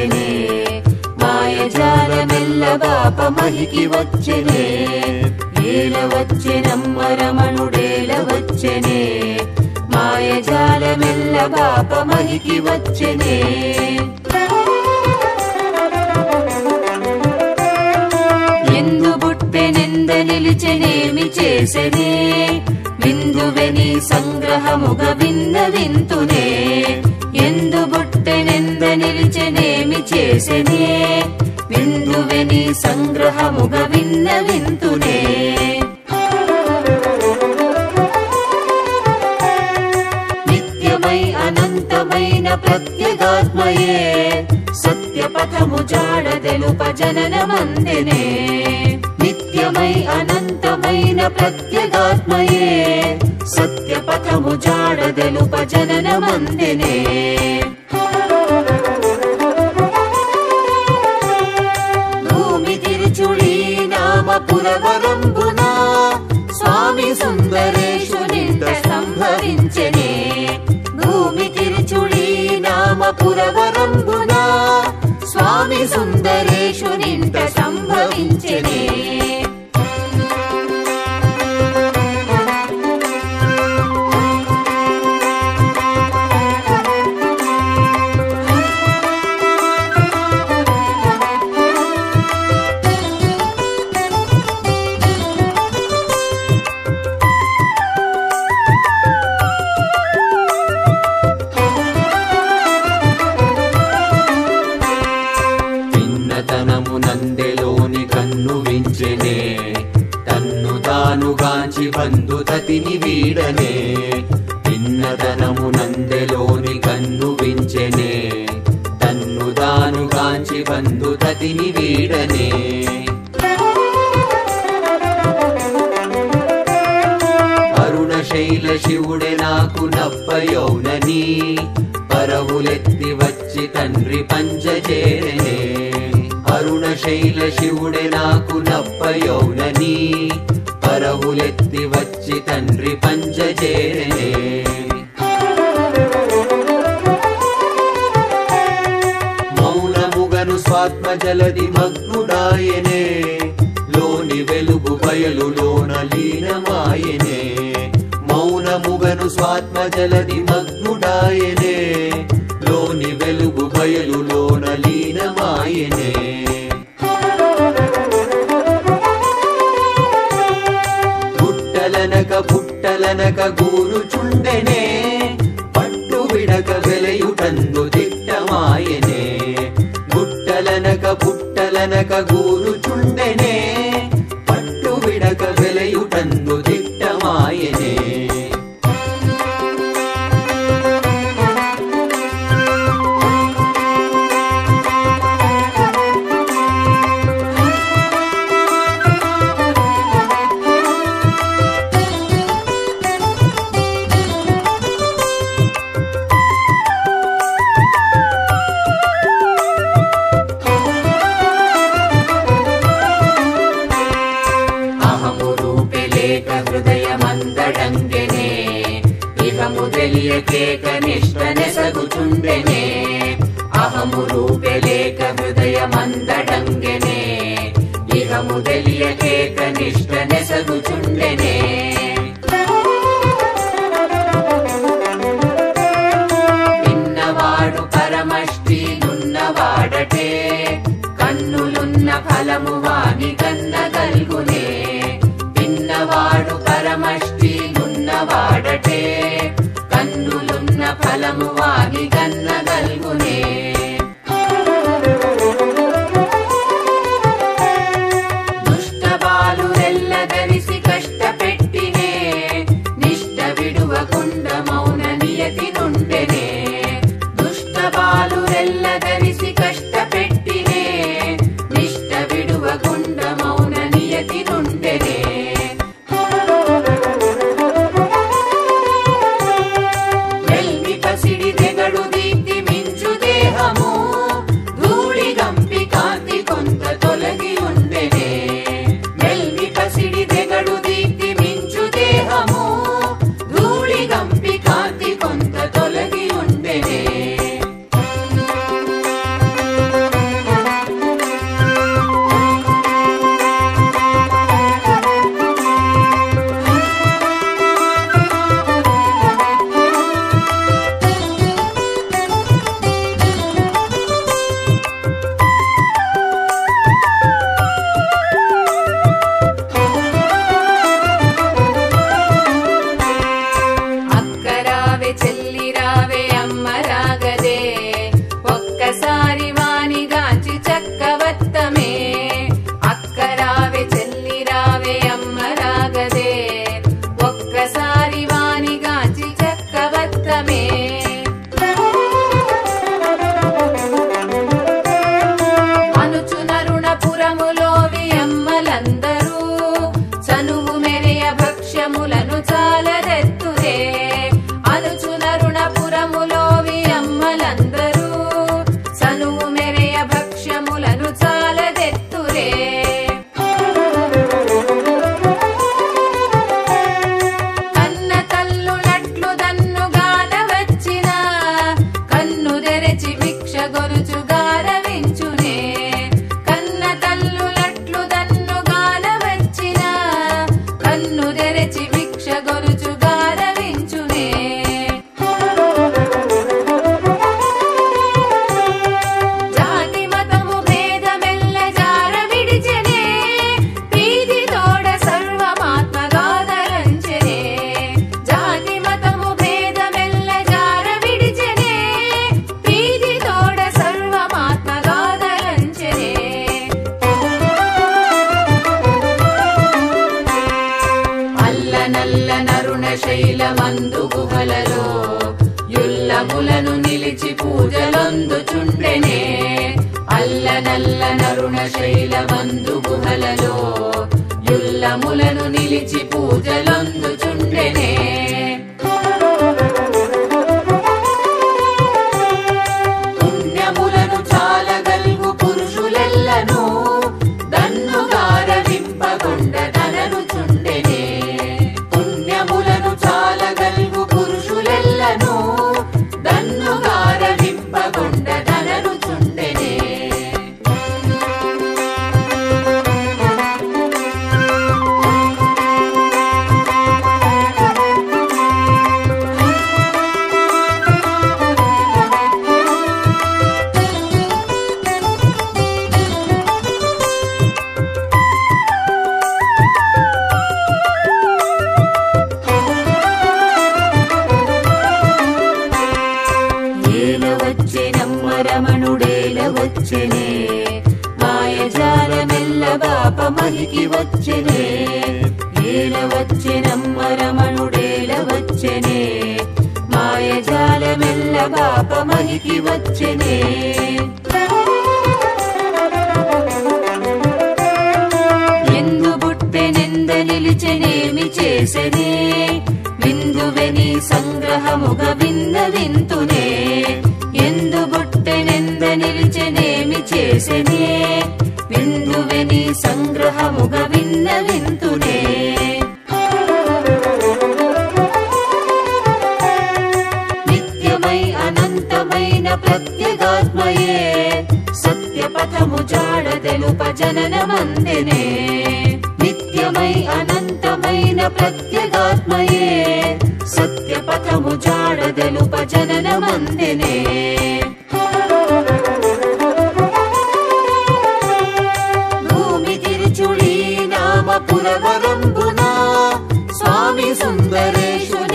వచ్చెనే మాయజాలమెల్ల బాప మహికి వచ్చెనే ఏల వచ్చెనమ్మ రమణుడేల వచ్చెనే మాయజాలమెల్ల బాప మహికి వచ్చెనే ఎందు బుట్టెనెంద నిలిచెనేమి చేసెనే విందువెని సంగ్రహముగ విన్న వింతునే ఎందు బుట్టెనెంద నిలిచెనేమి చేసెనే విందువెని సంగ్రహముగ విన్న వింతునే నిత్యమై అనంతమైన ప్రత్యేగాత్మయే సత్యపథము జాడ తెలుప జనన మందినే నిత్యమై అనంతమైన ప్రత్యేగాత్మయే సత్యపథము జాడ తెలుప జనన మందినే భూమి తిరుచుడి నామ పురవరంబున స్వామి సుందరేశునింత సంభవించనే భూమి తిరుచుడి నామ పురవరంబున స్వామి సుందరేశునింత సంభవించనే చిన్నతనము నందెలోని కన్ను వించెనే తన్ను తానుగాంచి బంధుతతిని వీడనే చిన్నతనము నందెలోని కన్ను వించెనే తన్ను తానుగాంచి బంధుతతిని వీడనే అరుణ శైల శివుడే నాకు నప్పయౌనని పరవులెత్తి వచ్చి తండ్రి పంచజేరనే అరుణ శైల శివుడే నాకు నప్పయౌనని పరవులెత్తి వచ్చి తండ్రి పంచజేరనే మౌనముగను స్వాత్మ జలది మగ్నుడాయనే లోని వెలుగు బయలులోన లీనమాయనే మౌనముగను స్వాత్మ జలది మగ్నుడాయనే లోని వెలుగు బయలులోన లీనమాయనే పుట్టలనక పుట్టలనక గూరుచుండెనే పట్టు విడక వెలయుటందు దిట్టమాయనే గుట్టలనక పుట్టలనక గూరుచుండెనే పట్టు విడక వెలయుటందు దిట్టమాయనే అహము రూపే లేక హృదయమందడంగెనే ఇహము తెలియకేక నిష్ట నెసగుచుండెనే అహము రూపే లేక హృదయమందడంగెనే ఇహము తెలియకేక నిష్ట నెసగుచుండెనే విన్నవాడు పరమష్టి నున్నవాడటే కన్నులున్న ఫలము వాని కన్న గల్గునే విన్నవాడు పరమష్టి నున్నవాడటే కన్నులున్న ఫలము వాని కన్న గల్గునే దుష్ట బాలురెల్లదరిసి కష్టపెట్టినే నిష్ట విడువకుండ మౌన నియతి నుండెనే దుష్ట బాలురెల్లదరిసి కష్టపెట్టినే నిష్ట విడువకుండ మౌన నియతి నుండెనే వెల్మి పసిడి తెగడు శైలమందు గుహలలో యుల్లములను నిలిచి పూజలొందుచుండెనే పుణ్యములను చాలగల్గు పురుషులెల్లను దన్నుగారవింపగొండ చుండెనే పుణ్యములను చాలగల్గు పురుషులెల్లను దన్నుగారవింపగొండ చుండెనే ఏల వచ్చెనమ్మ రమణుడేల వచ్చెనే మాయజాలమెల్ల బాప మహికి వచ్చెనే ఏల వచ్చెనమ్మ రమణుడేల వచ్చెనే మాయజాలమెల్ల బాప మహికి వచ్చెనే ఎందు బుట్టెనెంద నిలిచెనేమి చేసెనే విందువెని సంగ్రహముగ విన్న వింతునే ఎందు బుట్టెనెంద నిలిచెనేమి చేసెనే విందువెని సంగ్రహముగ విన్న వింతునే నిత్యమై అనంతమైన ప్రత్యేగాత్మయే సత్యపథము జాడ తెలుప జననమందెనే నిత్యమై అనంతమైన ప్రత్యేగాత్మయే సత్యపథము జాడ తెలుప జననమందెనే భూమి తిరుచుళీ నామ పురవరంబున స్వామి సుందరేశు